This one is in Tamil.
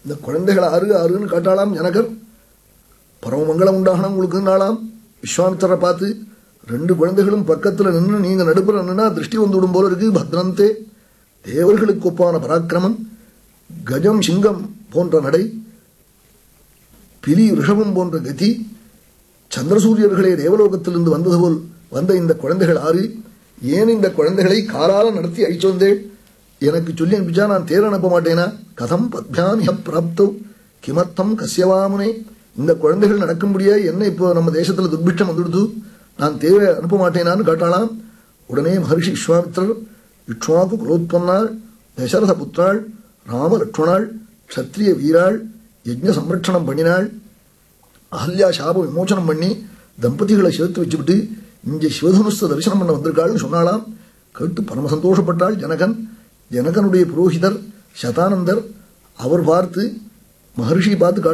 இந்த குழந்தைகள் ஆறு ஆறுன்னு காட்டாளாம் ஜனகர் பரமமங்கலம் உண்டாகணும் உங்களுக்குன்னாலாம் விஸ்வாமித்திரரை பார்த்து ரெண்டு குழந்தைகளும் பக்கத்தில் நின்று நீங்க நடுப்புற நின்னா திருஷ்டி வந்து விடும் போல இருக்கு பத்ரந்தே தேவர்களுக்கு ஒப்பான பராக்கிரமம் கஜம் சிங்கம் போன்ற நடை பிலி ரிஷபம் போன்ற கதி சந்திரசூரியர்களே தேவலோகத்திலிருந்து வந்தது போல் வந்த இந்த குழந்தைகள் ஆறு ஏன் இந்த குழந்தைகளை காலால நடத்தி அழிச்சு வந்தேன் எனக்கு சொல்லி அனுப்பிச்சா நான் தேர் அனுப்ப மாட்டேனா கதம் பத்யாம் ஹ பிராப்தவ் கிமர்த்தம் கசியவாமுனே இந்த குழந்தைகள் நடக்கும்படியா என்ன இப்போ நம்ம தேசத்துல துர்பிட்சம் வந்துடுது நான் தேர அனுப்ப மாட்டேனான்னு கேட்டாளாம் உடனே மகர்ஷி விஸ்வாமித்திரர் இக்ஷ்வாக்கு குலோத்பன்னாள் தசரத புத்திராள் ராம லட்சுமணாள் க்ஷத்ரிய வீராள் யஜ்ஞ சம்ரட்சணம் பண்ணினாள் அகல்யா சாப விமோசனம் பண்ணி தம்பதிகளை சேர்த்து வச்சுவிட்டு இங்கே சிவதனுஸ்த தரிசனம் பண்ண வந்திருக்காள்னு சொன்னாலாம் கேட்டு பரம சந்தோஷப்பட்டாள் ஜனகன் ஜனகனுடைய புரோகிதர் சதானந்தர் அவர் பார்த்து மகர்ஷி பார்த்து காட்டு